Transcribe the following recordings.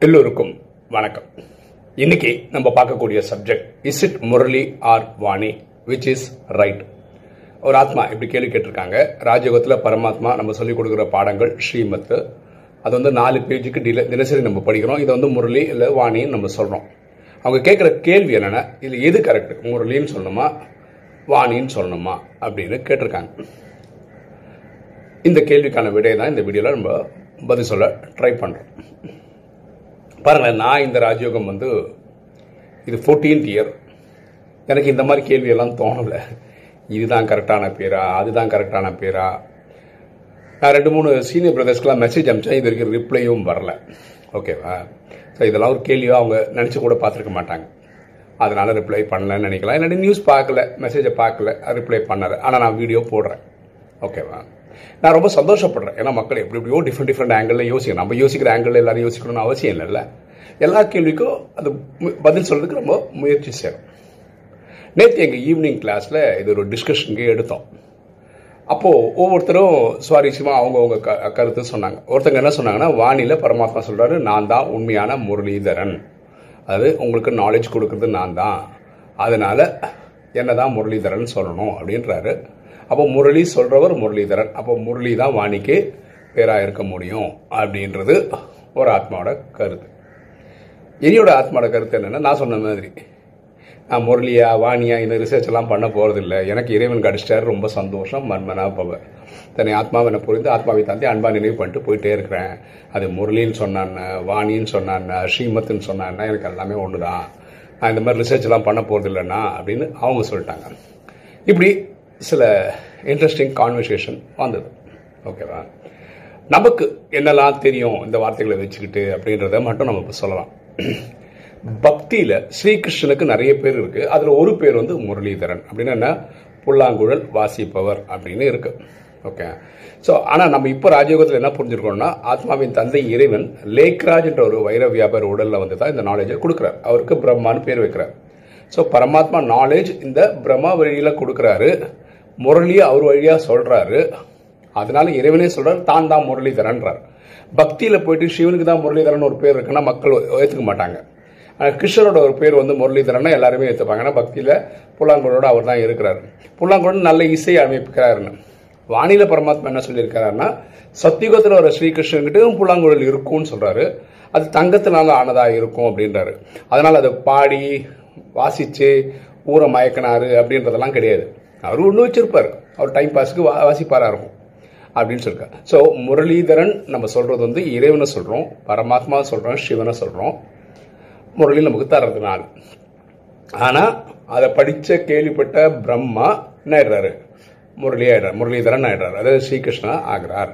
எல்லோருக்கும் வணக்கம் இன்னைக்கு நம்ம பார்க்கக்கூடிய subject is it Murali R Vani which is right ஒரு ஆத்மா இப்படி கேள்வி கேட்டிருக்காங்க ராஜயோகத்தில் பரமாத்மா நம்ம சொல்லிக் கொடுக்குற பாடங்கள் ஸ்ரீமத் அது வந்து நாலு பேஜுக்கு டில தினசரி நம்ம படிக்கிறோம் இதை வந்து முரளி இல்லை வாணின்னு நம்ம சொல்கிறோம் அவங்க கேட்குற கேள்வி என்னென்னா இது எது கரெக்ட் முரளின்னு சொல்லணுமா வாணின்னு சொல்லணுமா அப்படின்னு கேட்டிருக்காங்க இந்த கேள்விக்கான விடையை தான் இந்த வீடியோவில் நம்ம பதில் சொல்ல ட்ரை பண்ணுறோம் பாருங்களேன் நான் இந்த ராஜயோகம் வந்து இது ஃபோர்டீன்த் இயர் எனக்கு இந்த மாதிரி கேள்வியெல்லாம் தோணலை இதுதான் கரெக்டான பேரா அதுதான் கரெக்டான பேரா நான் ரெண்டு மூணு சீனியர் பிரதர்ஸ்க்கெலாம் மெசேஜ் அனுப்பிச்சேன் இது வரைக்கும் ரிப்ளையும் வரல ஓகேவா ஸோ இதெல்லாம் ஒரு கேள்வியாக அவங்க நினச்சி கூட பார்த்துருக்க மாட்டாங்க அதனால ரிப்ளை பண்ணலன்னு நினைக்கலாம் என்னடி நியூஸ் பார்க்கல மெசேஜை பார்க்கல ரிப்ளை பண்ணலை ஆனால் நான் வீடியோ போடுறேன் ஓகேவா நான் ரொம்ப சந்தோஷப்படுறேன் ஏன்னா மக்கள் எப்படி எப்படியோ டிஃப்ரெண்ட் டிஃப்ரெண்ட் ஆங்கிளில் யோசிக்கணும் நம்ம யோசிக்கிற ஆங்கிளில் எல்லாரும் யோசிக்கணும்னு அவசியம் இல்லைல்ல எல்லா கேள்விக்கும் அது மு- பதில் சொல்றதுக்கு ரொம்ப முயற்சி செய்யணும் நேற்று எங்கள் ஈவினிங் கிளாஸில் இது ஒரு டிஸ்கஷனுக்கு எடுத்தோம் அப்போது ஒவ்வொருத்தரும் சுவாரஸ்யமாக அவங்கவுங்க க கருத்து சொன்னாங்க ஒருத்தங்க என்ன சொன்னாங்கன்னா வானிலை பரமாத்மா சொல்கிறாரு நான் தான் உண்மையான முரளிதரன் அது உங்களுக்கு நாலேஜ் கொடுக்கறது நான் தான் அதனால என்ன தான் முரளிதரன் சொல்லணும் அப்படின்றாரு அப்போ முரளி சொல்கிறவர் முரளிதரன் அப்போ முரளி தான் வாணிக்கு பேராக இருக்க முடியும் அப்படின்றது ஒரு ஆத்மாவோட கருத்து என்னோட ஆத்மாவோட கருத்து என்னன்னா நான் சொன்ன மாதிரி நான் முரளியா வாணியா இந்த ரிசர்ச் எல்லாம் பண்ண போறதில்லை எனக்கு இறைவன் கடிச்சிட்டாரு ரொம்ப சந்தோஷம் மன்மனா பவ தன்னை ஆத்மாவை புரிந்து ஆத்மாவை தாண்டி அன்பா நினைவு பண்ணிட்டு போயிட்டே இருக்கிறேன் அது முரளின்னு சொன்னான் வாணின்னு சொன்னான் ஸ்ரீமத்துன்னு சொன்னான்னா எனக்கு எல்லாமே ஒன்று தான் நான் இந்த மாதிரி ரிசர்ச் எல்லாம் பண்ண போறதில்லைண்ணா அப்படின்னு அவங்க சொல்லிட்டாங்க இப்படி சில இன்ட்ரெஸ்டிங் கான்வர்சேஷன் வந்தது ஓகேவா நமக்கு என்னெல்லாம் தெரியும் இந்த வார்த்தைகளை வச்சுக்கிட்டு அப்படின்றத மட்டும் நம்ம இப்ப சொல்லலாம் பக்தியில ஸ்ரீகிருஷ்ணனுக்கு நிறைய பேர் இருக்கு அதுல ஒரு பேர் வந்து முரளிதரன் அப்படின்னு என்ன புல்லாங்குழல் வாசிப்பவர் அப்படின்னு இருக்கு ஓகே ஸோ ஆனால் நம்ம இப்போ ராஜயோகத்தில் என்ன புரிஞ்சிருக்கோம்னா ஆத்மாவின் தந்தை இறைவன் லேக்ராஜ் என்ற ஒரு வைர வியாபார உடல்ல வந்து தான் இந்த நாலேஜை கொடுக்குறார் அவருக்கு பிரம்மான்னு பேர் வைக்கிறார் ஸோ பரமாத்மா நாலேஜ் இந்த பிரம்மா வழியில கொடுக்குறாரு முரளியை அவர் வழியா சொல்றாரு அதனால இறைவனே சொல்றாரு தான் தான் முரளிதரன்றார் பக்தியில போயிட்டு சிவனுக்கு தான் முரளிதரன் ஒரு பேர் இருக்குன்னா மக்கள் ஏத்துக்க மாட்டாங்க ஆனா கிருஷ்ணரோட ஒரு பேர் வந்து முரளிதரன்னா எல்லாருமே ஏத்துப்பாங்க ஏன்னா பக்தியில புல்லாங்குழலோட அவர் தான் இருக்கிறார் புல்லாங்குழல் நல்ல இசை அமைப்புக்கிறாருன்னு வானில பரமாத்மா என்ன சொல்லியிருக்கிறாருன்னா சத்தியுகத்தில் வர ஸ்ரீகிருஷ்ணன்கிட்டயும் புல்லாங்குழல் இருக்கும்னு சொல்றாரு அது தங்கத்தினால ஆனதா இருக்கும் அப்படின்றாரு அதனால அதை பாடி வாசிச்சு ஊரை மயக்கினாரு அப்படின்றதெல்லாம் கிடையாது அவர் ஒன்று வச்சிருப்பார் அவர் டைம் பாஸ்க்கு வா வாசிப்பாரா இருக்கும் அப்படின்னு சொல்லிருக்காரு ஸோ முரளிதரன் நம்ம சொல்றது வந்து இறைவனை சொல்றோம் பரமாத்மா சொல்றோம் சிவனை சொல்றோம் முரளி நமக்கு தர்றதுனால ஆனா அதை படிச்ச கேள்விப்பட்ட பிரம்மா என்ன ஆயிடுறாரு முரளி ஆயிடுறாரு முரளிதரன் ஆயிடுறாரு அதாவது ஸ்ரீகிருஷ்ணா ஆகிறார்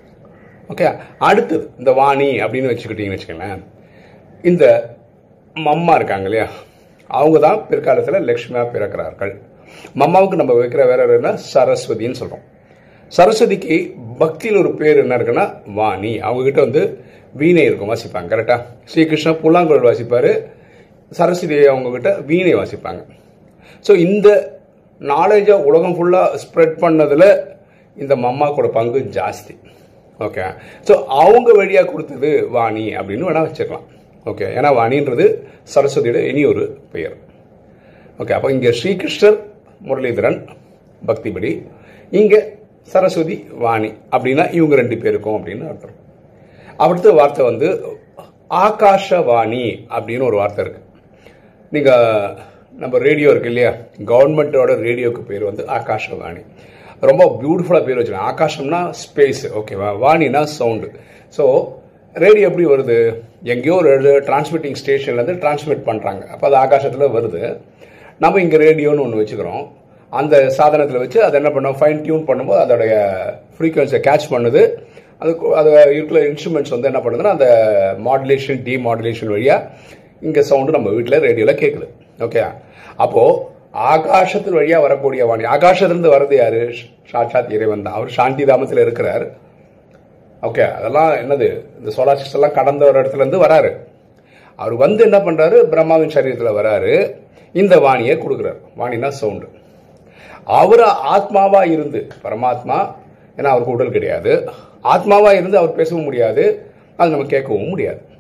ஓகே அடுத்தது இந்த வாணி அப்படின்னு வச்சுக்கிட்டீங்கன்னு வச்சுக்கோங்களேன் இந்த மம்மா இருக்காங்க இல்லையா அவங்க தான் பிற்காலத்தில் லக்ஷ்மியா பிறக்கிறார்கள் மம்மாவுக்கு நம்ம வைக்கிற வேற என்ன சரஸ்வதின்னு சொல்றோம் சரஸ்வதிக்கு பக்தியில் ஒரு பேர் என்ன இருக்குன்னா வாணி அவங்க கிட்ட வந்து வீணை இருக்கும் வாசிப்பாங்க கரெக்டா ஸ்ரீகிருஷ்ணா புல்லாங்குழல் வாசிப்பாரு சரஸ்வதி அவங்க கிட்ட வீணை வாசிப்பாங்க ஸோ இந்த நாலேஜை உலகம் ஃபுல்லாக ஸ்ப்ரெட் பண்ணதுல இந்த மம்மாக்கோட பங்கு ஜாஸ்தி ஓகே ஸோ அவங்க வழியாக கொடுத்தது வாணி அப்படின்னு வேணா வச்சுக்கலாம் ஓகே ஏன்னா வாணின்றது சரஸ்வதியோட இனி ஒரு பெயர் ஓகே அப்போ இங்கே ஸ்ரீகிருஷ்ணர் முரளிதரன் பக்திபடி இங்கே சரஸ்வதி வாணி அப்படின்னா இவங்க ரெண்டு பேருக்கும் அப்படின்னு அர்த்தம் அடுத்த வார்த்தை வந்து ஆகாஷவாணி அப்படின்னு ஒரு வார்த்தை இருக்கு நீங்க நம்ம ரேடியோ இருக்கு இல்லையா கவர்மெண்ட்டோட ரேடியோக்கு பேர் வந்து ஆகாஷவாணி ரொம்ப பியூட்டிஃபுல்லாக பேர் வச்சிருக்காங்க ஆகாஷம்னா ஸ்பேஸ் ஓகேவா வாணினா சவுண்டு ஸோ ரேடியோ எப்படி வருது எங்கேயோ ஒரு டிரான்ஸ்மிட்டிங் ஸ்டேஷன்லேருந்து டிரான்ஸ்மிட் பண்ணுறாங்க அப்போ அது ஆகாசத்தில் வருது நம்ம இங்கே ரேடியோன்னு ஒன்று வச்சுக்கிறோம் அந்த சாதனத்தில் வச்சு அதை என்ன பண்ணோம் ஃபைன் டியூன் பண்ணும்போது அதோடைய ஃப்ரீக்வன்சியை கேட்ச் பண்ணுது அது அது இருக்கிற இன்ஸ்ட்ருமெண்ட்ஸ் வந்து என்ன பண்ணுதுன்னா அந்த மாடுலேஷன் டி மாடுலேஷன் வழியாக இங்கே சவுண்டு நம்ம வீட்டில் ரேடியோவில் கேட்குது ஓகே அப்போது ஆகாசத்தின் வழியாக வரக்கூடிய வாணி ஆகாசத்திலிருந்து வர்றது யாரு சாட்சாத் இறைவன் தான் அவர் சாந்தி தாமத்தில் இருக்கிறார் ஓகே அதெல்லாம் என்னது இந்த சோலார் சிஸ்டம் எல்லாம் கடந்த ஒரு இடத்துல இருந்து வராரு அவர் வந்து என்ன பண்றாரு பிரம்மாவின் சரீரத்தில் வராரு இந்த வாணியை கொடுக்குறாரு வாணினா சவுண்டு அவர் ஆத்மாவா இருந்து பரமாத்மா ஏன்னா அவருக்கு உடல் கிடையாது ஆத்மாவா இருந்து அவர் பேசவும் முடியாது அது நம்ம கேட்கவும் முடியாது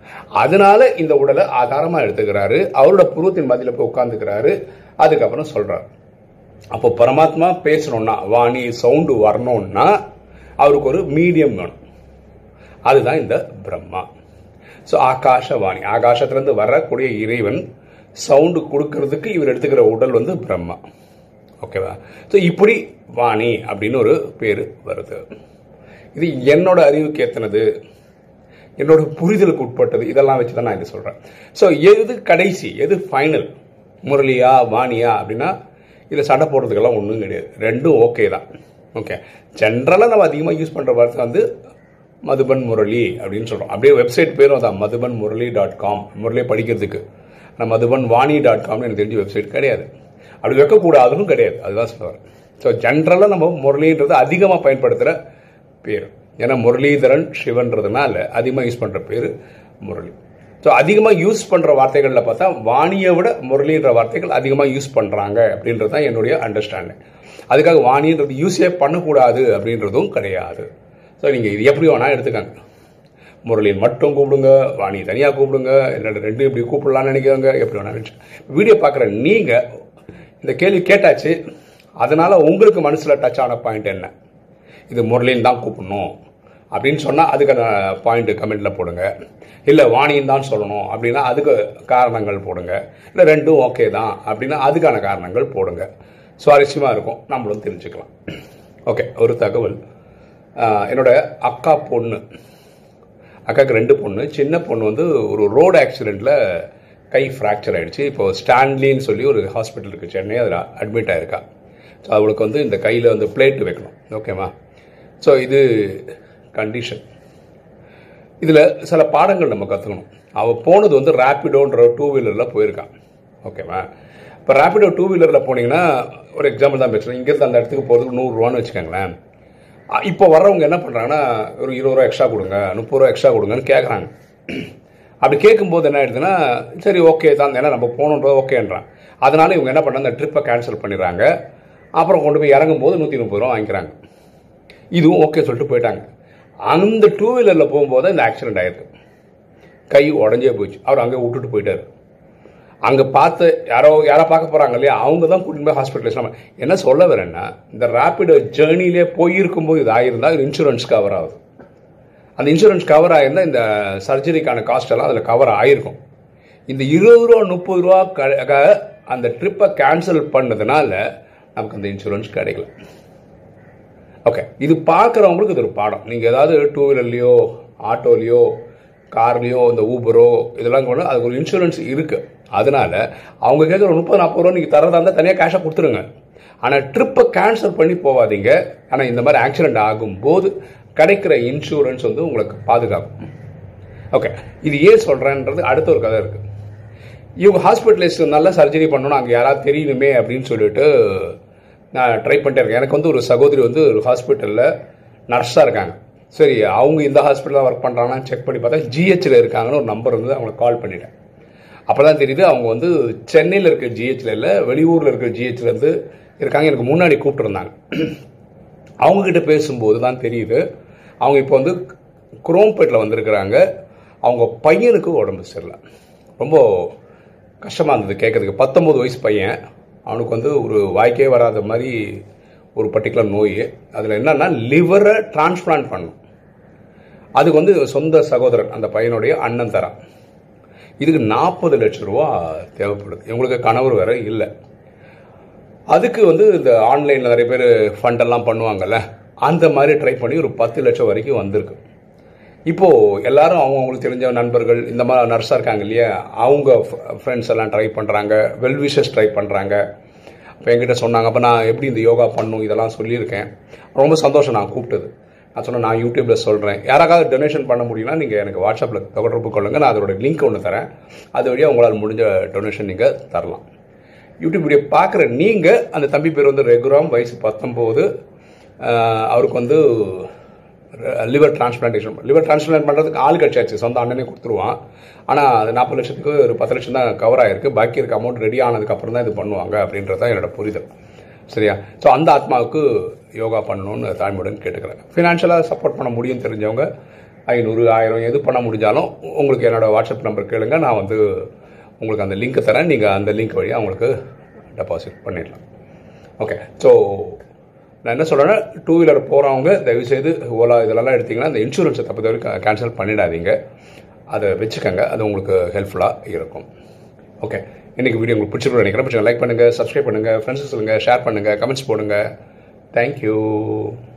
அதனால இந்த உடலை ஆதாரமா எடுத்துக்கிறாரு அவரோட புருவத்தின் மதியில போய் உட்காந்துக்கிறாரு அதுக்கப்புறம் சொல்றாரு அப்போ பரமாத்மா பேசணும்னா வாணி சவுண்டு வரணும்னா அவருக்கு ஒரு மீடியம் வேணும் அதுதான் இந்த பிரம்மா ஸோ ஆகாஷவாணி ஆகாசத்திலிருந்து வரக்கூடிய இறைவன் சவுண்டு கொடுக்கறதுக்கு இவர் எடுத்துக்கிற உடல் வந்து பிரம்மா ஓகேவா ஸோ இப்படி வாணி அப்படின்னு ஒரு பேர் வருது இது என்னோட அறிவுக்கு ஏற்றினது என்னோட புரிதலுக்கு உட்பட்டது இதெல்லாம் வச்சு தான் நான் இது சொல்கிறேன் ஸோ எது கடைசி எது ஃபைனல் முரளியா வாணியா அப்படின்னா இதில் சண்டை போடுறதுக்கெல்லாம் ஒன்றும் கிடையாது ரெண்டும் ஓகே தான் ஓகே ஜென்ரலாக நம்ம அதிகமாக யூஸ் பண்ணுற வார்த்தை வந்து மதுபன் முரளி அப்படின்னு சொல்கிறோம் அப்படியே வெப்சைட் பேரும் அதான் மதுபன் முரளி டாட் காம் முரளியை படிக்கிறதுக்கு ஆனால் மதுபன் வாணி டாட் காம்னு எனக்கு தெரிஞ்ச வெப்சைட் கிடையாது அப்படி வைக்கக்கூடாதுன்னு கிடையாது அதுதான் சொல்லுவார் ஸோ ஜென்ரலாக நம்ம முரளின்றது அதிகமாக பயன்படுத்துகிற பேர் ஏன்னா முரளிதரன் சிவன்றதுனால அதிகமாக யூஸ் பண்ணுற பேர் முரளி ஸோ அதிகமாக யூஸ் பண்ணுற வார்த்தைகளில் பார்த்தா வாணியை விட முரளின்ற வார்த்தைகள் அதிகமாக யூஸ் பண்ணுறாங்க அப்படின்றது தான் என்னுடைய அண்டர்ஸ்டாண்டிங் அதுக்காக வாணின்றது யூஸே பண்ணக்கூடாது அப்படின்றதும் கிடையாது ஸோ நீங்கள் இது எப்படி வேணால் எடுத்துக்கங்க முரளின் மட்டும் கூப்பிடுங்க வாணி தனியாக கூப்பிடுங்க என்னோட ரெண்டு இப்படி கூப்பிடலாம்னு நினைக்கிறவங்க எப்படி வேணாலும் வீடியோ பார்க்குற நீங்கள் இந்த கேள்வி கேட்டாச்சு அதனால் உங்களுக்கு மனசில் டச் ஆன பாயிண்ட் என்ன இது முரளின்னு தான் கூப்பிடணும் அப்படின்னு சொன்னால் அதுக்கான பாயிண்ட் கமெண்ட்டில் போடுங்க இல்லை வாணின்னு தான் சொல்லணும் அப்படின்னா அதுக்கு காரணங்கள் போடுங்க இல்லை ரெண்டும் ஓகே தான் அப்படின்னா அதுக்கான காரணங்கள் போடுங்க சுவாரஸ்யமாக இருக்கும் நம்மளும் தெரிஞ்சுக்கலாம் ஓகே ஒரு தகவல் என்னோட அக்கா பொண்ணு அக்காவுக்கு ரெண்டு பொண்ணு சின்ன பொண்ணு வந்து ஒரு ரோடு ஆக்சிடெண்ட்டில் கை ஃப்ராக்சர் ஆகிடுச்சு இப்போ ஸ்டான்லின்னு சொல்லி ஒரு ஹாஸ்பிட்டல் இருக்குது சென்னை அதில் அட்மிட் ஆயிருக்கா ஸோ அவளுக்கு வந்து இந்த கையில் வந்து பிளேட் வைக்கணும் ஓகேவா ஸோ இது கண்டிஷன் இதில் சில பாடங்கள் நம்ம கற்றுக்கணும் அவள் போனது வந்து ரேப்பிடோன்ற டூ வீலரில் போயிருக்கான் ஓகேவா இப்போ ரேப்பிடோ டூ வீலரில் போனீங்கன்னா ஒரு எக்ஸாம்பிள் தான் பேசுகிறேன் இங்கேருந்து அந்த இடத்துக்கு போகிறதுக்கு நூறுரூவான்னு வச்சுக்கோங்களேன் இப்போ வர்றவங்க என்ன பண்ணுறாங்கன்னா ஒரு இருபது ரூபா எக்ஸ்ட்ரா கொடுங்க முப்பது ரூபா எக்ஸ்ட்ரா கொடுங்கன்னு கேட்குறாங்க அப்படி கேட்கும்போது என்ன ஆயிடுதுன்னா சரி ஓகே தான் ஏன்னா நம்ம போகணுன்றது ஓகேன்றான் அதனால இவங்க என்ன பண்ண அந்த ட்ரிப்பை கேன்சல் பண்ணிடுறாங்க அப்புறம் கொண்டு போய் இறங்கும் போது நூற்றி முப்பது ரூபா வாங்கிக்கிறாங்க இதுவும் ஓகே சொல்லிட்டு போயிட்டாங்க அந்த டூ வீலரில் போகும்போது இந்த ஆக்சிடென்ட் ஆயிருக்கு கை உடஞ்சே போயிடுச்சு அவர் அங்கே விட்டுட்டு போயிட்டாரு அங்கே பார்த்து யாரோ யாரோ பார்க்க போகிறாங்க இல்லையா அவங்க தான் கூட்டிட்டு போய் ஹாஸ்பிட்டலைஸ் என்ன சொல்ல வரேன்னா இந்த ரேப்பிடோ ஜேர்னிலே போயிருக்கும்போது இது ஆயிருந்தா இது இன்சூரன்ஸ் கவர் ஆகுது அந்த இன்சூரன்ஸ் கவர் ஆயிருந்தா இந்த சர்ஜரிக்கான காஸ்ட் எல்லாம் அதில் கவர் ஆயிருக்கும் இந்த இருபது ரூபா முப்பது ரூபா அந்த ட்ரிப்பை கேன்சல் பண்ணதுனால நமக்கு அந்த இன்சூரன்ஸ் கிடைக்கல ஓகே இது பார்க்குறவங்களுக்கு இது ஒரு பாடம் நீங்கள் ஏதாவது டூ வீலர்லேயோ ஆட்டோலேயோ கார்லேயோ இந்த ஊபரோ இதெல்லாம் கொண்டு அதுக்கு ஒரு இன்சூரன்ஸ் இருக்குது அதனால அவங்க கேட்குற முப்பது நாற்பது ரூபா நீங்கள் தரதா இருந்தால் தனியாக கேஷாக கொடுத்துருங்க ஆனால் ட்ரிப்பை கேன்சல் பண்ணி போகாதீங்க ஆனால் இந்த மாதிரி ஆக்சிடென்ட் ஆகும்போது கிடைக்கிற இன்சூரன்ஸ் வந்து உங்களுக்கு பாதுகாக்கும் ஓகே இது ஏன் சொல்கிறேன்றது அடுத்த ஒரு கதை இருக்குது இவங்க ஹாஸ்பிட்டலைஸ் நல்லா சர்ஜரி பண்ணணும் அங்கே யாராவது தெரியணுமே அப்படின்னு சொல்லிட்டு நான் ட்ரை பண்ணிட்டே இருக்கேன் எனக்கு வந்து ஒரு சகோதரி வந்து ஒரு ஹாஸ்பிட்டலில் நர்ஸாக இருக்காங்க சரி அவங்க இந்த ஹாஸ்பிட்டலில் ஒர்க் பண்ணுறாங்கன்னு செக் பண்ணி பார்த்தா ஜிஹெச்சில் இருக்காங்கன்னு ஒரு நம்பர் வந்து அவங்களுக்கு கால் பண்ணிட்டேன் அப்போ தான் தெரியுது அவங்க வந்து சென்னையில் இருக்க ஜிஹெச்சில் இல்லை வெளியூரில் இருக்க ஜிஹெச்சில் இருந்து இருக்காங்க எனக்கு முன்னாடி கூப்பிட்டுருந்தாங்க அவங்கக்கிட்ட பேசும்போது தான் தெரியுது அவங்க இப்போ வந்து குரோம்பேட்டில் வந்திருக்கிறாங்க அவங்க பையனுக்கு உடம்பு சரியில்லை ரொம்ப கஷ்டமாக இருந்தது கேட்கறதுக்கு பத்தொம்பது வயசு பையன் அவனுக்கு வந்து ஒரு வாய்க்கே வராத மாதிரி ஒரு பர்டிகுலர் நோய் அதில் என்னன்னா லிவரை டிரான்ஸ்பிளான்ட் பண்ணும் அதுக்கு வந்து சொந்த சகோதரன் அந்த பையனுடைய அண்ணன் தரான் இதுக்கு நாற்பது லட்சம் ரூபா தேவைப்படுது இவங்களுக்கு கணவர் வேற இல்லை அதுக்கு வந்து இந்த ஆன்லைனில் நிறைய பேர் ஃபண்டெல்லாம் பண்ணுவாங்கல்ல அந்த மாதிரி ட்ரை பண்ணி ஒரு பத்து லட்சம் வரைக்கும் வந்திருக்கு இப்போது எல்லாரும் அவங்கவுங்களுக்கு தெரிஞ்ச நண்பர்கள் இந்த மாதிரி நர்ஸாக இருக்காங்க இல்லையா அவங்க ஃப்ரெண்ட்ஸ் எல்லாம் ட்ரை பண்ணுறாங்க வெல்விஷஸ் ட்ரை பண்ணுறாங்க இப்போ என்கிட்ட சொன்னாங்க அப்போ நான் எப்படி இந்த யோகா பண்ணும் இதெல்லாம் சொல்லியிருக்கேன் ரொம்ப சந்தோஷம் நான் கூப்பிட்டது நான் சொன்னேன் நான் யூடியூப்பில் சொல்கிறேன் யாராவது டொனேஷன் பண்ண முடியும்னா நீங்கள் எனக்கு வாட்ஸ்அப்பில் தொடர்பு கொள்ளுங்கள் நான் அதோட லிங்க் ஒன்று தரேன் அது வழியாக உங்களால் முடிஞ்ச டொனேஷன் நீங்கள் தரலாம் யூடியூப் வீடியோ பார்க்குற நீங்கள் அந்த தம்பி பேர் வந்து ரெகுராம் வயசு பத்தொம்போது அவருக்கு வந்து லிவர் டிரான்ஸ்பிளான்டேஷன் லிவர் டிரான்ஸ்பிளான்ட் பண்ணுறதுக்கு ஆள் கிடச்சாச்சு சொந்த அண்ணனே கொடுத்துருவான் ஆனால் அது நாற்பது லட்சத்துக்கு ஒரு பத்து லட்சம் தான் கவர் ஆயிருக்கு பாக்கி இருக்க அமௌண்ட் ரெடி ஆனதுக்கப்புறம் தான் இது பண்ணுவாங்க அப்படின்றது தான் என்னோட புரிதல் சரியா ஸோ அந்த ஆத்மாவுக்கு யோகா பண்ணணும்னு தாழ்மையுடன் கேட்டுக்கிறேன் ஃபினான்ஷியலாக சப்போர்ட் பண்ண முடியும் தெரிஞ்சவங்க ஐநூறு ஆயிரம் எது பண்ண முடிஞ்சாலும் உங்களுக்கு என்னோட வாட்ஸ்அப் நம்பர் கேளுங்க நான் வந்து உங்களுக்கு அந்த லிங்க்கை தரேன் நீங்கள் அந்த லிங்க் வழியாக உங்களுக்கு டெபாசிட் பண்ணிடலாம் ஓகே ஸோ நான் என்ன சொல்கிறேன்னா டூ வீலர் போகிறவங்க தயவுசெய்து ஓலா இதெல்லாம் எடுத்தீங்கன்னா அந்த இன்சூரன்ஸை தப்பு தவிர கேன்சல் பண்ணிடாதீங்க அதை வச்சுக்கோங்க அது உங்களுக்கு ஹெல்ப்ஃபுல்லாக இருக்கும் ஓகே இன்றைக்கி வீடியோ உங்களுக்கு பிடிச்சிருக்கும் நினைக்கிறேன் பிடிச்சிங்க லைக் பண்ணுங்கள் சப்ஸ்கிரைப் பண்ணுங்கள் ஃப்ரெண்ட்ஸ் சொல்லுங்கள் ஷேர் பண்ணுங்கள் கமெண்ட்ஸ் போடுங்க தேங்க்யூ